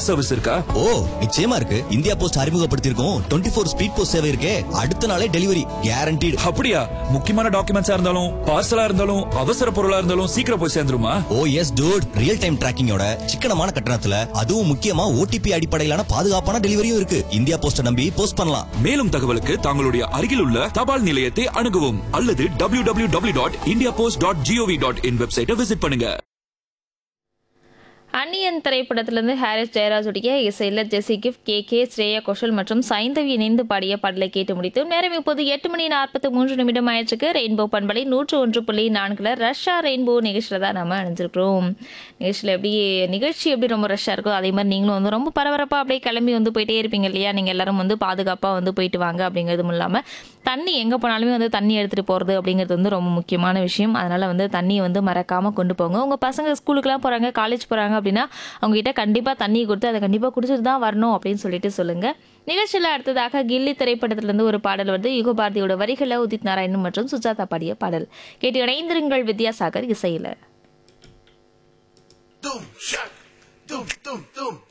Fast service இருக்கா oh நிச்சயமா இருக்கு இந்தியா போஸ்ட் அறிமுகப்படுத்தியிருக்கோம் டுவெண்ட்டி ஃபோர் ஸ்பீட் போஸ்ட் சேவை இருக்கே அடுத்த நாளே டெலிவரி கேரண்டீடு அப்படியா முக்கியமான டாக்குமெண்ட்ஸா இருந்தாலும் பார்சலா இருந்தாலும் அவசர பொருளா இருந்தாலும் சீக்கிரம் போய் சேர்ந்துருமா oh yes dude real time டிராக்கிங்கோட சிக்கனமான கட்டணத்துல அதுவும் முக்கியமா ஓடிபி அடிப்படையிலான பாதுகாப்பான டெலிவரியும் இருக்கு இந்தியா போஸ்ட நம்பி போஸ்ட் பண்ணலாம் மேலும் தகவலுக்கு தங்களுடைய அருகில் உள்ள தபால் நிலையத்தை அணுகவும் அல்லது W W W dot India post dot G O V dot in வெப்சைட்டை விசிட் பண்ணுங்க அன்னியன் திரைப்படத்திலிருந்து ஹாரிஸ் ஜெயராஜுடைய இசையில் ஜெசி கிஃப்ட் கே கே ஸ்ரேயா கோஷல் மற்றும் சைந்தவி இணைந்து பாடிய பாடலை கேட்டு முடித்து நேரம் இப்போது எட்டு மணி நாற்பத்தி மூன்று நிமிடம் ஆயிடுச்சுக்கு ரெயின்போ பண்பலை நூற்று ஒன்று புள்ளி நான்குல ரஷ்ஷா ரெயின்போ நிகழ்ச்சியில் தான் நம்ம அணிஞ்சிருக்கிறோம் நிகழ்ச்சியில் எப்படி நிகழ்ச்சி எப்படி ரொம்ப ரஷ்ஷாக இருக்கோ அதே மாதிரி நீங்களும் வந்து ரொம்ப பரபரப்பாக அப்படியே கிளம்பி வந்து போயிட்டே இருப்பீங்க இல்லையா நீங்கள் எல்லாரும் வந்து பாதுகாப்பாக வந்து போயிட்டு வாங்க அப்படிங்கிறதும் இல்லாமல் தண்ணி எங்கே போனாலுமே வந்து தண்ணி எடுத்துகிட்டு போகிறது அப்படிங்கிறது வந்து ரொம்ப முக்கியமான விஷயம் அதனால் வந்து தண்ணியை வந்து மறக்காமல் கொண்டு போங்க உங்கள் பசங்க ஸ்கூலுக்குலாம் போகிறாங்க காலேஜ் போகிறாங்க அப்படின்னா அவங்ககிட்ட கண்டிப்பாக தண்ணி கொடுத்து அதை கண்டிப்பாக குடிச்சிட்டு தான் வரணும் அப்படின்னு சொல்லிட்டு சொல்லுங்கள் நிகழ்ச்சியில் அடுத்ததாக கில்லி திரைப்படத்திலிருந்து ஒரு பாடல் வருது யுகபாரதியோட வரிகளை உதித் நாராயணன் மற்றும் சுஜாதா பாடிய பாடல் கேட்டு இணைந்திருங்கள் வித்யாசாகர் இசையில் Doom, shock, doom, doom, doom.